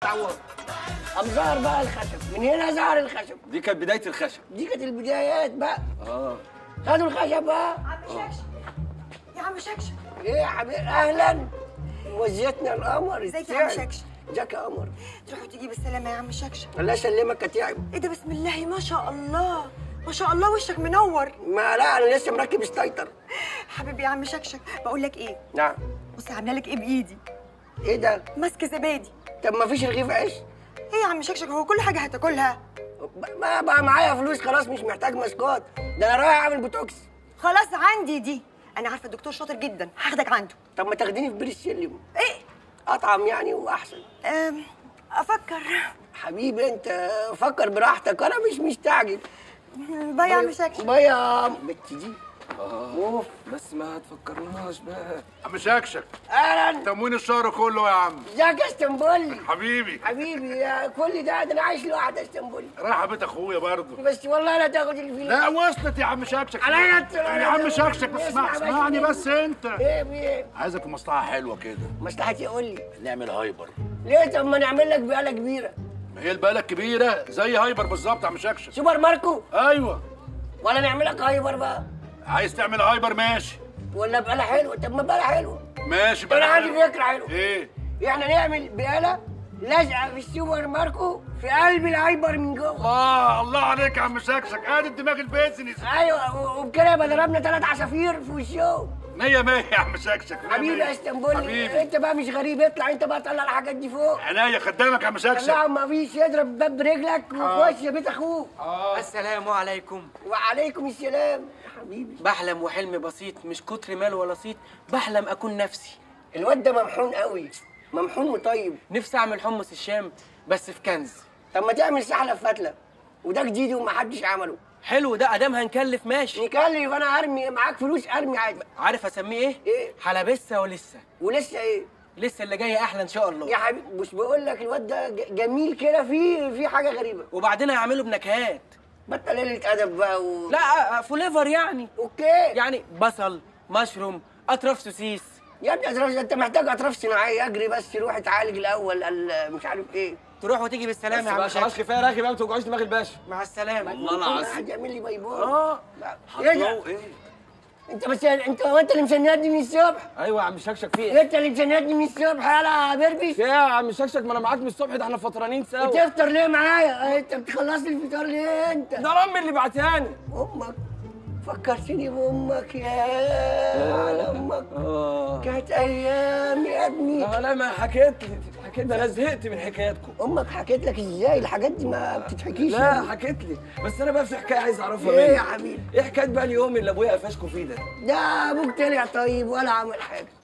تعور قام ظهر بقى الخشب من هنا ظهر الخشب دي كانت بدايه الخشب دي كانت البدايات بقى اه خدوا الخشب بقى عم شكشك يا عم شكشك ايه يا حبيبي اهلا وزيتنا القمر ازيك يا عم السعد. شكشك؟ ازيك يا قمر تروح وتيجي بالسلامه يا عم شكشك الله يسلمك يا تعب ايه ده بسم الله ما شاء الله ما شاء الله وشك منور ما لا انا لسه مركب ستايتر حبيبي يا عم شكشك بقول لك ايه نعم بص عامله لك ايه بايدي ايه ده ماسكه زبادي طب ما فيش رغيف عيش ايه يا عم شكشك هو كل حاجه هتاكلها بقى, بقى معايا فلوس خلاص مش محتاج ماسكات ده انا رايح اعمل بوتوكس خلاص عندي دي انا عارفه الدكتور شاطر جدا هاخدك عنده طب ما تاخديني في بير السلم ايه اطعم يعني واحسن أم، افكر حبيبي انت فكر براحتك انا مش مستعجل باي يا عم شكشك باي يا بنت دي اوف بس ما تفكرناش بقى عم شكشك اهلا تموين الشهر كله يا عم ازيك يا اسطنبولي حبيبي حبيبي يا كل ده ده انا عايش لوحدي يا اسطنبولي رايحه بيت اخويا برضه بس والله لا تاخد الفلوس لا وصلت يا عم شكشك عليا السلامة. يا عم شكشك اسمع اسمع بس اسمعني مني. بس انت ايه بايه عايزك في مصلحه حلوه كده مصلحتي يقول لي نعمل هايبر ليه طب ما نعمل لك بقاله كبيره ما هي البقاله الكبيره زي هايبر بالظبط يا عم شكشك سوبر ماركو ايوه ولا نعمل لك هايبر بقى عايز تعمل هايبر ماشي ولا بقاله حلوه طب ما بقاله حلوه ماشي انا بقى عندي فكره حلوه ايه احنا نعمل بقاله لازقه في السوبر ماركو في قلب الهايبر من جوه الله الله عليك يا عم شكشك ادي الدماغ البيزنس ايوه و- وبكده يبقى ضربنا ثلاث عصافير في وشهم مية مية يا عم شكشك مية حبيبي مية. يا اسطنبولي حبيبي انت بقى مش غريب اطلع انت بقى طلع الحاجات دي فوق عينيا خدامك يا عم شكشك طلعهم ما فيش يضرب باب برجلك وخش يا بيت اخوك السلام عليكم وعليكم السلام حبيبي بحلم وحلم بسيط مش كتر مال ولا صيت بحلم اكون نفسي الواد ده ممحون قوي ممحون وطيب نفسي اعمل حمص الشام بس في كنز طب ما تعمل سحله في فتله وده جديد ومحدش عمله حلو ده ادام هنكلف ماشي نكلف انا ارمي معاك فلوس ارمي عادي عارف اسميه ايه ايه؟ حلبسه ولسه ولسه ايه لسه اللي جاي احلى ان شاء الله يا حبيبي مش بقول لك الواد ده ج- جميل كده فيه في حاجه غريبه وبعدين هيعملوا بنكهات بطل قله ادب بقى و... لا فليفر يعني اوكي يعني بصل مشروم اطراف سوسيس يا ابني اطراف انت محتاج اطراف صناعيه اجري بس روح اتعالج الاول ال- مش عارف ايه تروح وتيجي بالسلامه يا عم بقى خلاص شاكر كفايه راغي بقى ما توجعوش دماغ الباشا مع السلامه والله العظيم واحد يعمل لي باي باي اه ايه ده ايه انت بس انت هو انت اللي مسندني من الصبح ايوه يا عم شكشك في ايه انت اللي مسندني من الصبح يلا يا بربش في ايه يا عم شكشك ما انا معاك من الصبح ده احنا فطرانين سوا بتفطر ليه معايا انت بتخلص لي الفطار ليه انت ده امي اللي بعتهاني امك فكرتني بامك يا على امك اه كانت ايام يا ابني لا لا ما حكيت لي حكيت ده انا زهقت من حكاياتكم امك حكيت لك ازاي الحاجات دي ما بتتحكيش يا لا ابني. حكيت لي بس انا بقى في حكايه عايز اعرفها ايه منك يا حبيبي ايه حكايه بقى اليوم اللي ابويا قفشكوا فيه ده ده ابوك طلع طيب ولا عمل حاجه